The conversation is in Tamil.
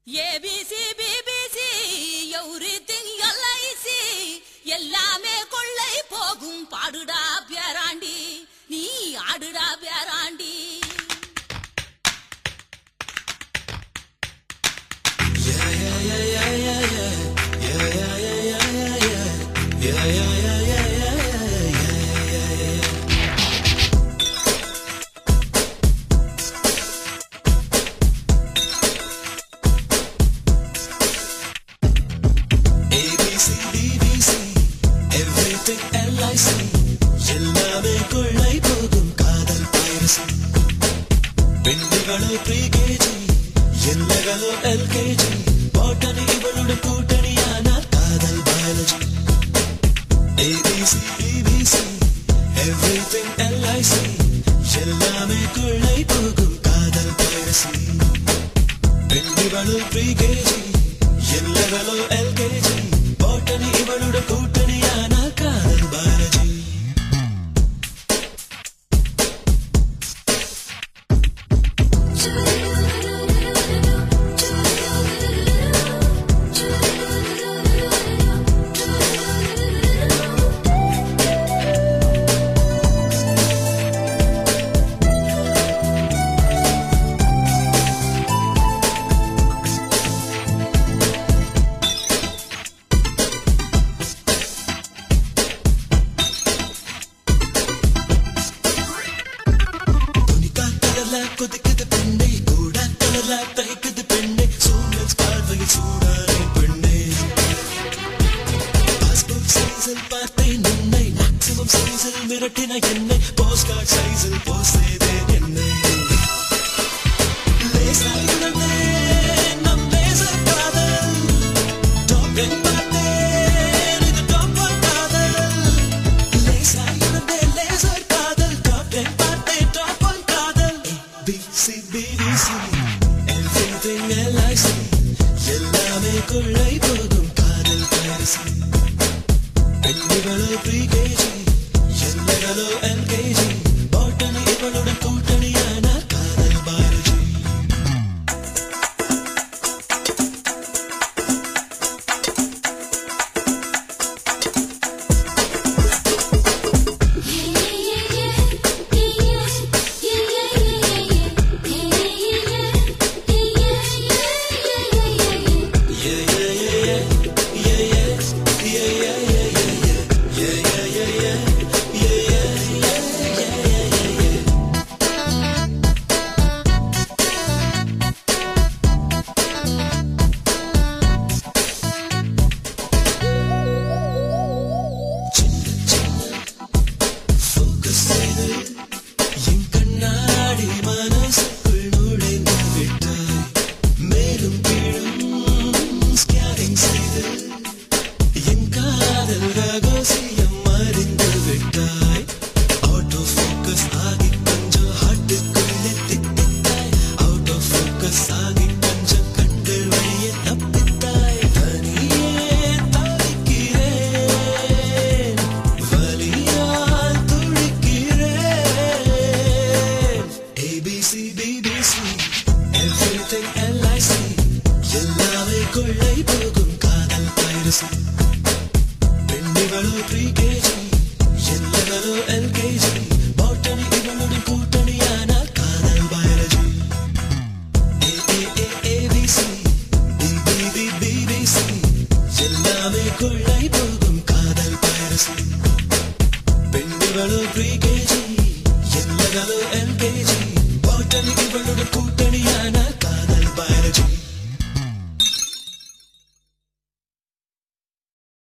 ஏபிசி பிபிசி எவ்ரிதிங் எல்ஐசி எல்லாமே கொள்ளை போகும் பாடுடா பேராண்டி நீ ஆடுடா பேராண்டி ABC, BBC, everything LIC எல்லாமே கொள்ளை போகும் காதல் பைரசி பெண்களோ ப்ரீ கேஜி எல்லகளோ எல்கேஜி பாட்டனி இவளோட கூட்டணியானால் காதல் biology ABC, BBC, everything LIC எல்லாமே கொள்ளை போகும் காதல் பைரசி பெண்களோ ப்ரீ கேஜி எல்லகளோ எல்கேஜி பாட்டனி இவளோட கூட்டணியான காதல் பாரஜி துணிக்கா கலர்ல கொதிக்குது பெண்ணை கூட கலர்ல தைக்குது பெண்ணை சூழல் பார்வையில் சூடாரை பெண்ணை பாஸ்போர்ட் சைஸில் பார்த்தேன் உன்னை மேக்ஸிமம் சைஸில் மிரட்டின என்னை போஸ்ட் கார்டு சைஸில் போஸ்ட் செய்தேன் என்னை லேசாய் உணர்ந்தேன் நம் லேசர் காதல் டாப் என் பார்த்தேன் இது டாப் ஒன் காதல் லேசாய் உணர்ந்தேன் லேசர் காதல் டாப் என் பார்த்தேன் டாப் ஒன் காதல் ABC BBC everything LIC எல்லாமே கொள்ளை போகும் காதல் பைரசி பெண்களோ ப்ரீ கேஜி எல்லகளோ எல்கேஜி பாட்டனி இவளோட கூட்டணியான காதல் பயாலஜி focus செய்து என் கண்ணாடி மனசுக்குள் நுழைந்து விட்டாய் மேலும் கீழும் ஸ்கேனிங் செய்து என் காதல் ரகசியம் அறிந்து விட்டாய் அவுட் ஆஃப் ஃபோக்கஸ் ஆகி கொஞ்சம் ஹார்ட்டுக்குள்ளே தித்தித்தாய் அவுட் ஆஃப் ஃபோக்கஸ் ஆகி கொஞ்சம் கண்கள் வழியே தப்பித்தாய் தனியே தவிக்கிறேன் வலியால் துடிக்கிறேன் ABC BBC everything LIC எல்லாமே கொள்ளை போகும் காதல் பைரசி பெண்ணிகளோ ப்ரீ கேஜி எல்லகளோ எல்கேஜி பாட்டனி இவளோட கூட்டணியான காதல் பயாலஜி ABC BBB BBC எல்லாமே கொள்ளை போகும் காதல் பைரசி